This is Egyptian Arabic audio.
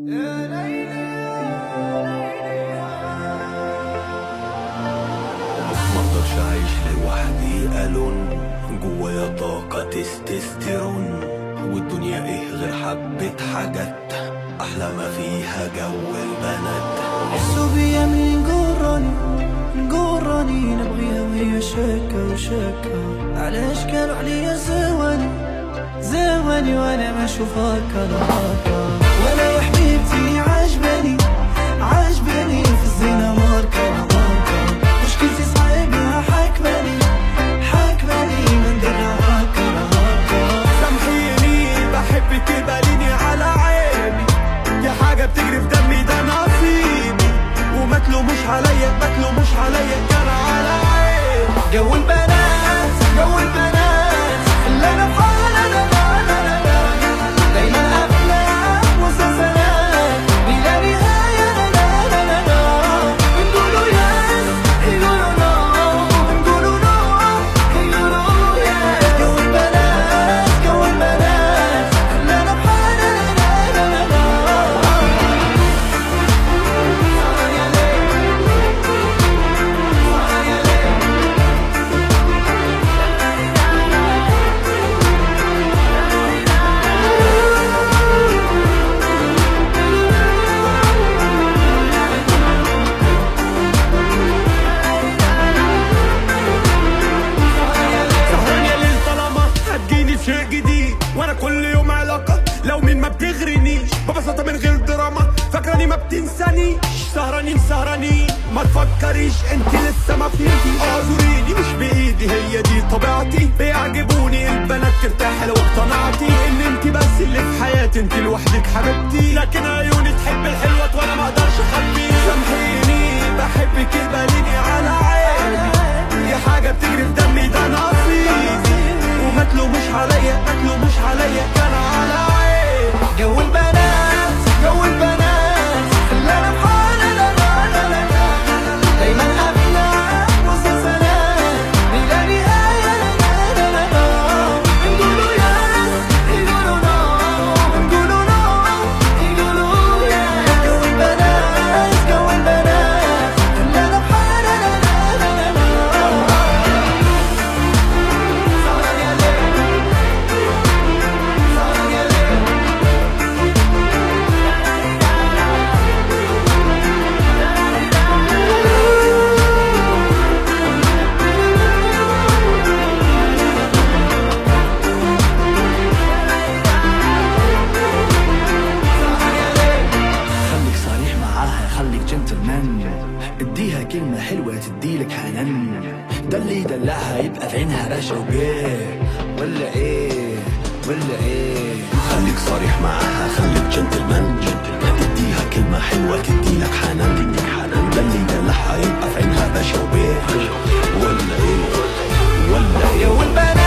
مرضاش اعيش لوحدي الون جوايا طاقة تستوستيرون والدنيا ايه غير حبة حاجات احلى ما فيها جو البنات حسوا بيا من قراني قراني نبغيها وهي شاكة وشاكة على اشكال وعليا زواني زواني وانا ما اشوفها كذا هاكا ولا يا حبيبتي عجباني عجباني في الزينة ماركة ماركة مشكلتي صعيبة حاكماني حاكماني من درها هاكا هاكا سامحيني بحبك باليني على عيني دي حاجة بتجري في دمي ده نصيبي وما تلوموش عليا ما تلوموش عليا كان على عيني جو البنات جو البنات خلانا بحالنا لا لا لا لا دايما افلام ومسلسلات بلا نهايه لا لا لا لا لا نقولوا يس يقولوا نو نقولوا نو يقولوا يس جو البنات جو البنات خلانا بحالنا لا لا لا لا سهران يا ليل طالما هتجيني في شيء جديد وانا كل يوم علاقة لو مين ما بتغرنيش ببساطة من غير دراما فاكراني ما بتنسانيش سهرانين سهرانين ما تفكريش انت لسه ما فهمتيش اعذريني مش بايدي هي دي طبيعتي بيعجبوني البنات ترتاح لو اقتنعتي ان انت بس اللي في حياتي انت لوحدك حبيبتي لكن عيوني تحب الحلوة وانا ما اقدرش اخبيه سامحيني بحبك باليني على عيني دي حاجة بتجري في دمي ده نصيبي وما تلوموش عليا ما تلوموش عليا كان على عيني جو البنات جو البنات خلانا بحالنا لا لا لا لا دايما افلام ومسلسلات بلا نهايه لا لا لا لا نقولوا يس يقولوا نو نقولوا نو يقولوا يس جو البنات جو البنات خلانا بحالنا لا لا لا لا سهران يا ليل سهران يا ليل خليك صريح معاها خليك جنتلمان اديها كلمة حلوة تديلك حنان ده اللي يدلعها يبقى في عينها باشا وبيه ولا ايه ولا ايه خليك صريح معاها خليك جنتلمان اديها كلمة حلوة تديلك حنان ده اللي يدلعها يبقى في عينها باشا وبيه ولا ايه ولا ايه جو البنات